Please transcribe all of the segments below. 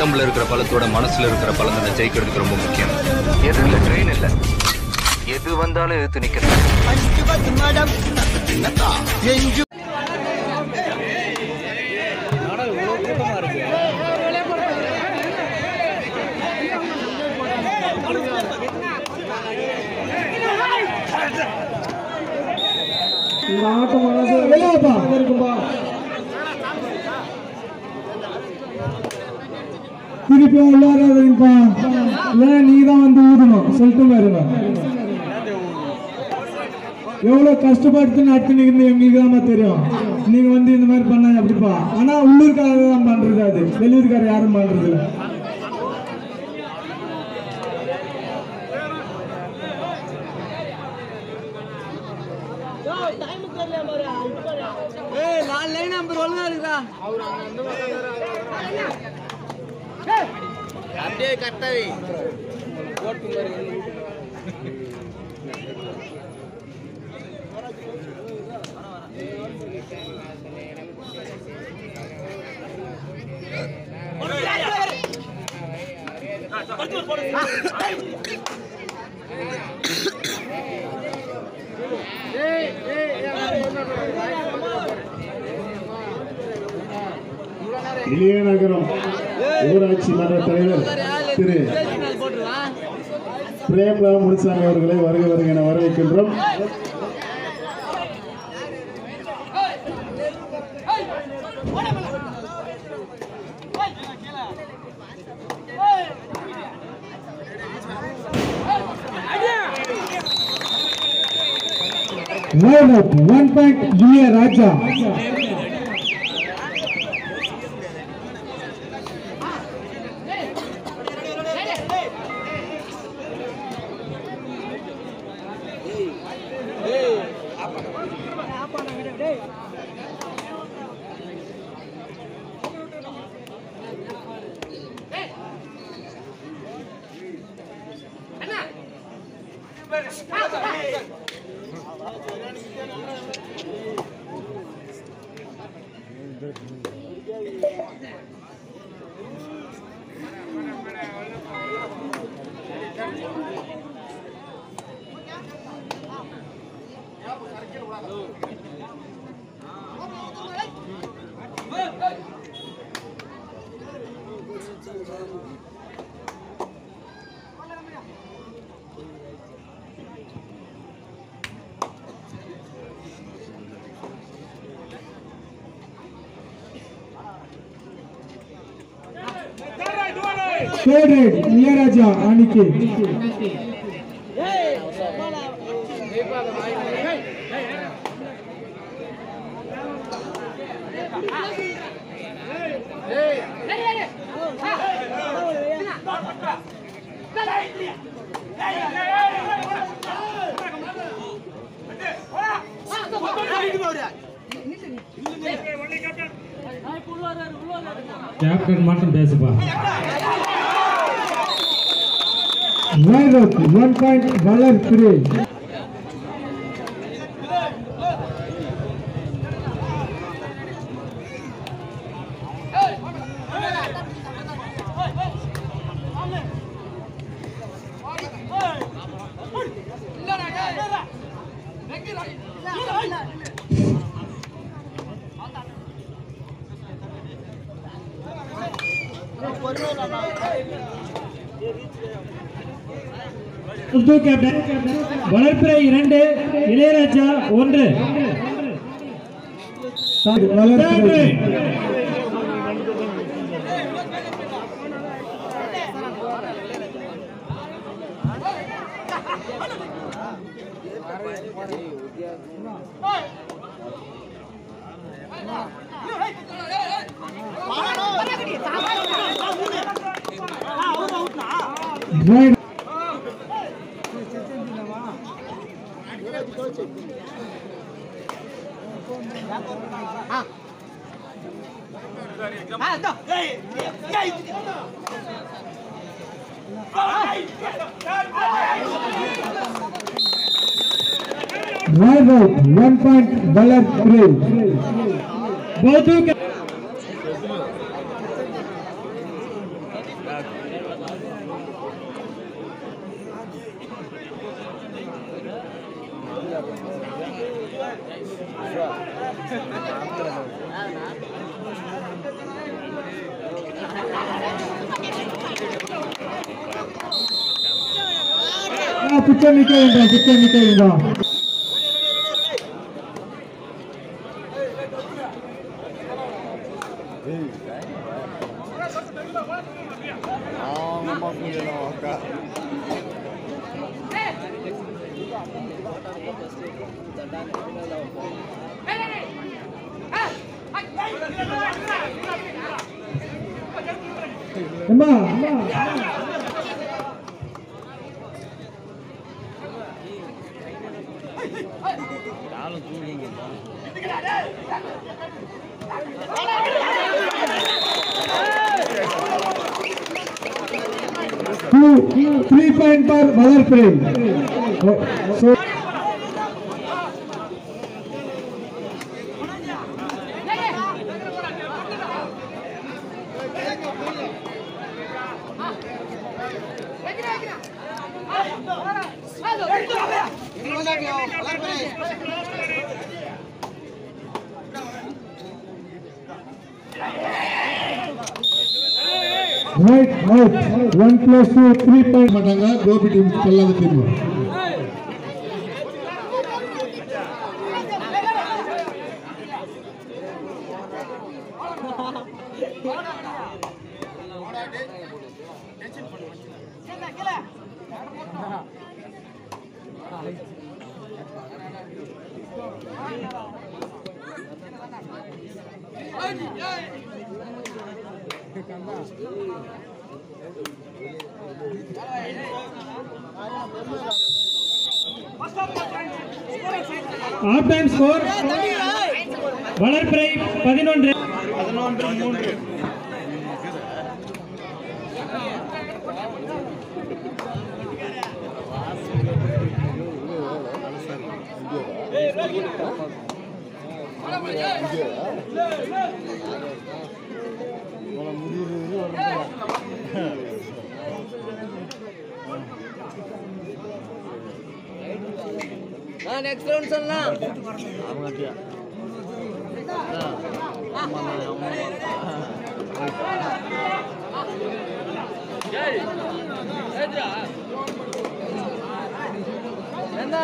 உடம்புல இருக்கிற பலத்தோட மனசுல இருக்கிற பலம் தானே ஜெயிக்கிறதுக்கு ரொம்ப முக்கியம் எது இல்ல ட்ரெயின் இல்ல எது வந்தாலும் எதிர்த்து நிக்கிறேன் இந்த ஆட்டமானது வெளியாப்பா இருக்கும்பா திருப்பியும் உள்ளாராதீங்கப்பா இல்லைன்னா நீ தான் வந்து ஊதணும் சொல்லிட்டு பாருங்க எவ்வளோ கஷ்டப்பட்டு நடத்தினீங்கன்னு எங்களுக்கு தான் தெரியும் நீங்க வந்து இந்த மாதிரி பண்ணா எப்படிப்பா ஆனா உள்ளூர்காரங்க தான் பண்றது அது வெளியூர்காரர் யாரும் பண்றது இல்லை இளையநகரம் ஊராட்சி மன்ற தலைவர் திரு பிரேம்லா முனுசாமி அவர்களை வருக வருக என வரவேற்கின்றோம் Line up, one point, Julia Raja. Third red, Julia Raja, Anike. Captain மட்டும் பேசுப்பா Line up, one point, Valar three. புது கேப்டன் வளர்ப்பிறை இரண்டு இளையராஜா ஒன்று Valar Third three. red. Line Line out, one point, Valar three. Both பிச்சை நிக்க வேண்டாம் பிச்சை நிக்க வேண்டாம் அம்மா two three point per வளர்ப்பிறை so right out one plus two three point மாட்டாங்க கோபி டீம் செல்லாத team half time score Valarpirai பதினொன்று நெக்ஸ்ட் ரவுண்ட் சொல்லலாம் என்ன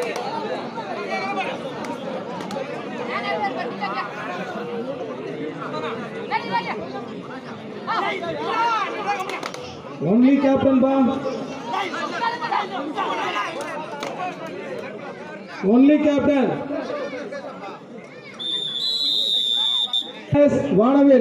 only captain ba only captain yes வானவில்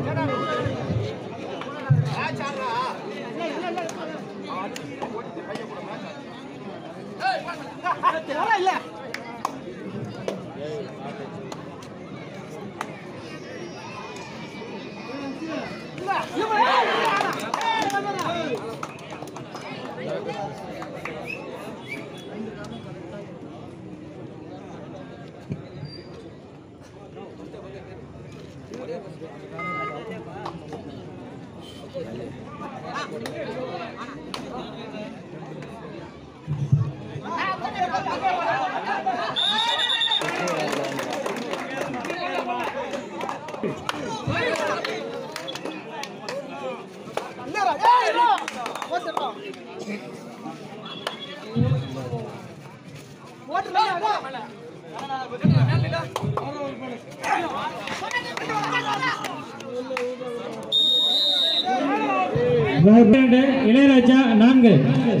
இரண்டு இளையராஜா நான்கு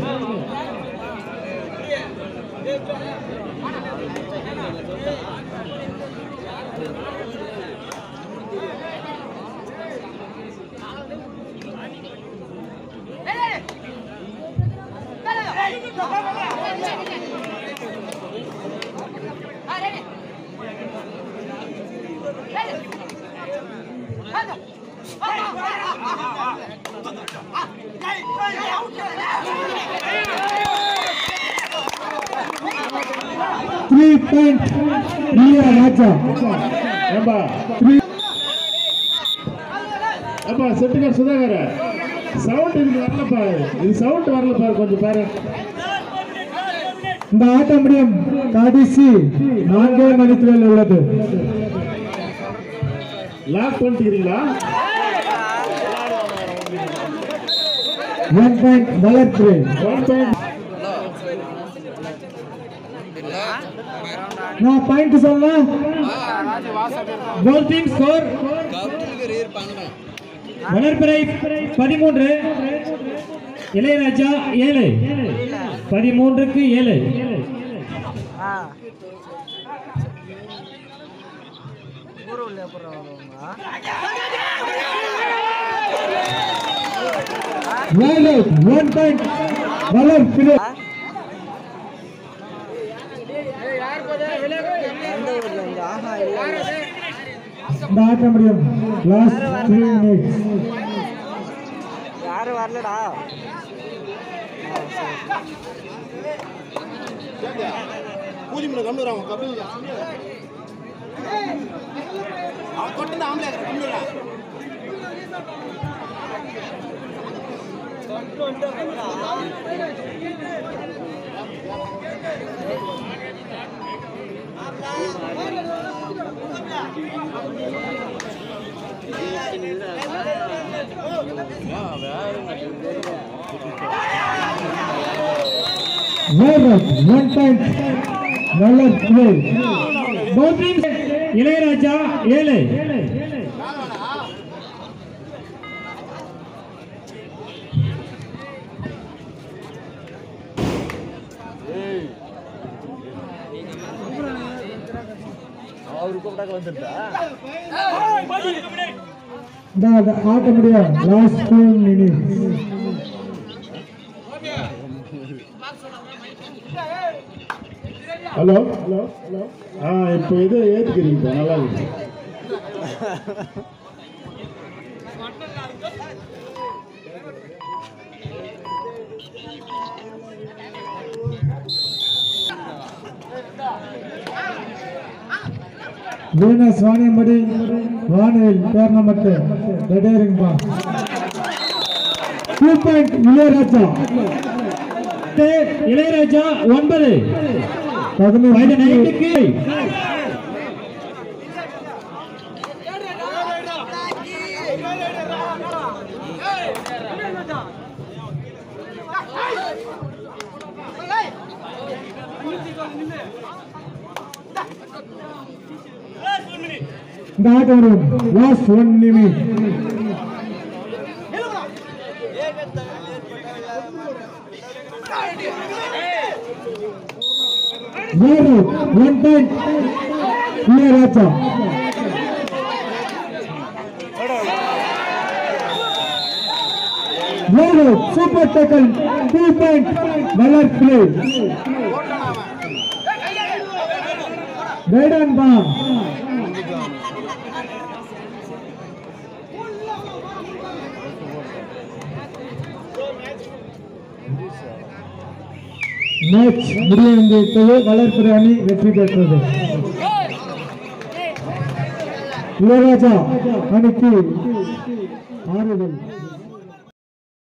three point Ria Raja ஏம்பா ஏம்பா செட்டுக்கார் சுதாகர் சவுண்ட் இதுக்கு வரல பாரு இது சவுண்ட் வரல பாரு கொஞ்சம் பாரு இந்த ஆட்ட முடியும் கடைசி நான்கே மணித்துறையில் உள்ளது லாக் பண்ணிக்கிறீங்களா ஒன் பாயிண்ட் வளர்த்து ஒன் பாயிண்ட் நான் பாயிண்ட் சொல்லலாம் போத் டீம் ஸ்கோர் வளர்பிறை பதிமூன்று இளையராஜா ஏழு பதிமூன்றுக்கு ஏழு ஏழு ஒன் பாயிண்ட் வளர்த்து இந்த ஆட்ட முடியும் லாஸ்ட் த்ரீ மினிட்ஸ் யாரும் வரலடா பூஜை பண்ண கம்மிடுறாங்க கம்மிடுறாங்க வேறு ஒன் பாயிண்ட் வளர்த்து போத் டீம் இளையராஜா ஏழு இந்த ஆட்ட முடியும் last two minutes hello hello hello ஆ இப்போ இது ஏற்றுக்கிறீங்க நல்லா இருக்கு வீனஸ் வாணியம்படி வானில் டோர்னமெண்ட் ரெடியாருங்கப்பா டூ பாயிண்ட் இளையராஜா இளையராஜா ஒன்பது பதினொன்று பதினைந்துக்கு இந்த ஆட்ட முடியும் லாஸ்ட் ஒன் நிமிட் வேறு ஒன் பாயிண்ட் இளையராஜா வேறு சூப்பர் டேக்கல் டூ பாயிண்ட் வளர் பிளே கைடன் பா மேட்ச் முடிவடைந்தது வளர்ப்புறை அணி வெற்றி பெற்றது இளையராஜா அணிக்கு ஆறுதல்